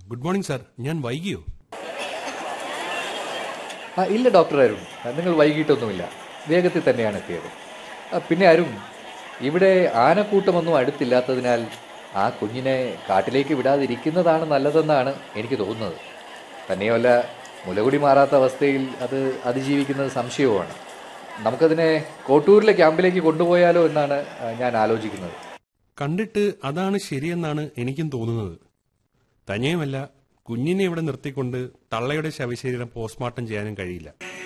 good morning sir ഞാൻ വൈകിയോ ആ ഇല്ല ഡോക്ടർ അരുൺ ആ, നിങ്ങൾ വൈകിട്ടൊന്നുമില്ല വേഗത്തിൽ തന്നെയാണ് എത്തിയത് ആ, പിന്നെ അരുൺ ഇവിടെ ആനക്കൂട്ടമൊന്നും അടുത്തില്ലാത്തതിനാൽ ആ കുഞ്ഞിനെ കാട്ടിലേക്ക് വിടാതിരിക്കുന്നതാണ് നല്ലതെന്നാണ് എനിക്ക് തോന്നുന്നത് തന്നെയുമല്ല മുലകുടി മാറാത്ത അവസ്ഥയിൽ അത് അതിജീവിക്കുന്നത് സംശയവുമാണ് നമുക്കതിനെ കോട്ടൂരിലെ ക്യാമ്പിലേക്ക് കൊണ്ടുപോയാലോ എന്നാണ് ആ, ഞാൻ ആലോചിക്കുന്നത് കണ്ടിട്ട് അതാണ് ശരിയെന്നാണ് എനിക്കും തോന്നുന്നത് തന്നെയുമല്ല കുഞ്ഞിനെ ഇവിടെ നിർത്തിക്കൊണ്ട് തള്ളയുടെ ശവശരീരം പോസ്റ്റ്മോർട്ടം ചെയ്യാനും കഴിയില്ല